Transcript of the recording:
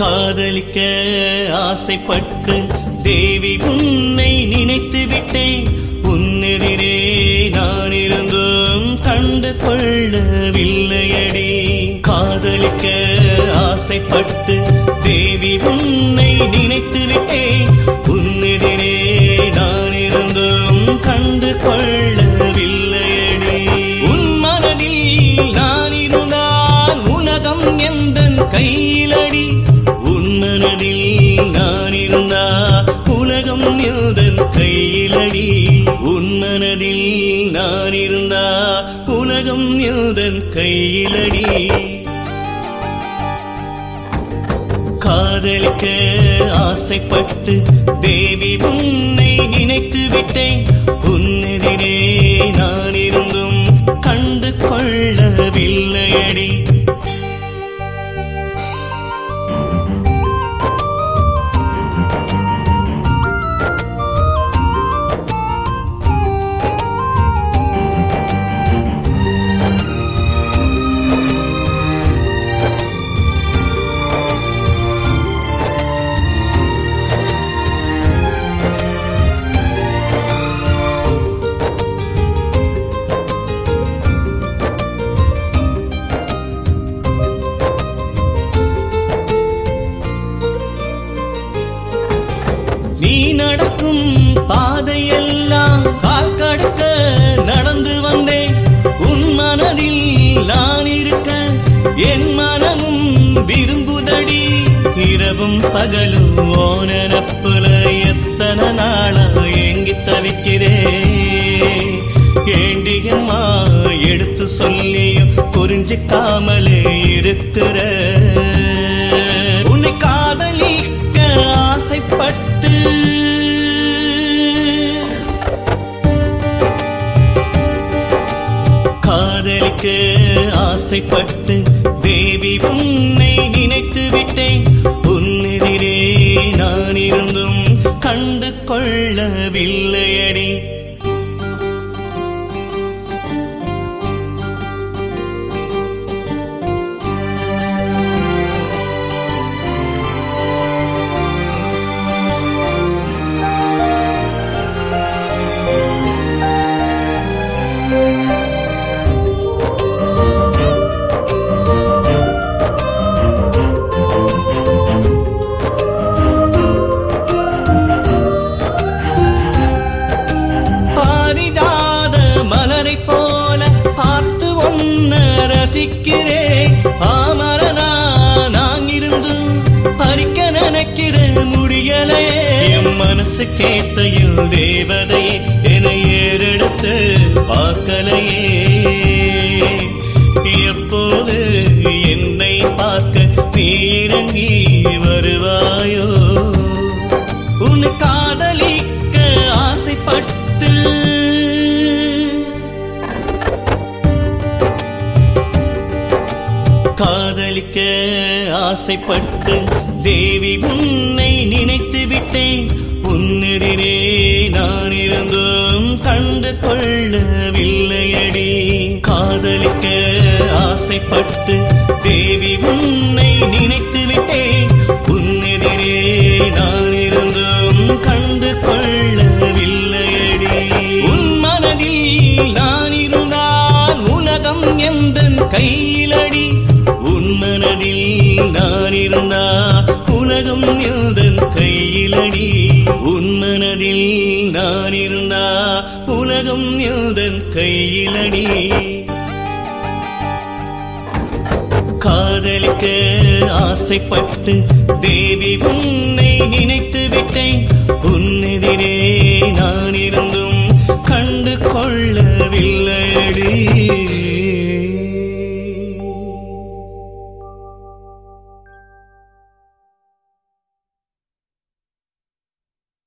காதலிக்க ஆசைப்பட்டு தேவி உன்னை நினைத்து விட்டேன் உன்னெதிரே நான் இருந்தும் கண்டு கொள்ளவில்லையடி காதலிக்க ஆசைப்பட்டு தேவி உன்னை நினைத்து விட்டேன் உன்னெதிரே நான் இருந்தும் கண்டு கொள்ளவில்லையடி உன் மனதில் நான் இருந்தால் உலகம் எந்தன் கையிலடி உன் மனதில் நான் இருந்தால் உலகம் எந்தன் கையிலடி உன் மனதில் நான் இருந்தால் உலகம் எந்தன் கையிலடி காதலிக்க ஆசைப்பட்டு தேவி உன்னை நினைத்து விட்டேன் உன்னெதிரே நான் இருந்தும் கண்டு கொள்ளவில்லையடி நீ நடக்கும் பாதையெல்லாம் கால் கடக்க நடந்து வந்தேன் உன் மனதில் நான் இருக்க என் மனமும் விரும்புதடி இரவும் பகலும் ஓனப்புல எத்தனை நாளா ஏங்கி தவிக்கிறேன் ஏண்டியம்மா எடுத்து சொல்லியும் புரிஞ்சுக்காமலே இருக்கிற உன்னை காதலிக்க ஆசைப்பட்டு காதலிக்க ஆசைப்பட்டு தேவி உன்னை நினைத்து விட்டேன் உன்னெதிரே நான் இருந்தும் கண்டு கொள்ளவில்லையடி பாரிஜாத மலரை போல பார்த்து ஒன்ன ரசிக்கிறேன் ஆமரனா நான் இருந்து பறிக்க நினைக்கிற முடியலே என் மனசு கேட்டையில் தேவதையே என ஏறெடுத்து பார்க்கலையே எப்போது என்னை பார்க்க நீ இறங்கி வருவாயோ உன்னை காதலிக்க ஆசைப்பட்டு காதலிக்க ஆசைப்பட்டு தேவி உன்னை நினைத்து விட்டேன் உன்னெதிரே நான் இருந்தும் கண்டு கொள்ளவில்லையடி காதலிக்க ஆசைப்பட்டு தேவி உன்னை நினைத்து விட்டேன் உன்னெதிரே நான் இருந்தும் கண்டு கொள்ளவில்லையடி உன் மனதில் நான் இருந்தால் உலகம் எந்தன் கையிலடி உன் மனதில் நான் இருந்தால் உலகம் எந்தன் கையிலடி உன் மனதில் நான் இருந்தால் உலகம் எந்தன் கையிலடி காதலிக்க ஆசைப்பட்டு தேவி உன்னை நினைத்து விட்டேன் உன்னெதிரே நான் இருந்தும் கண்டு கொள்ள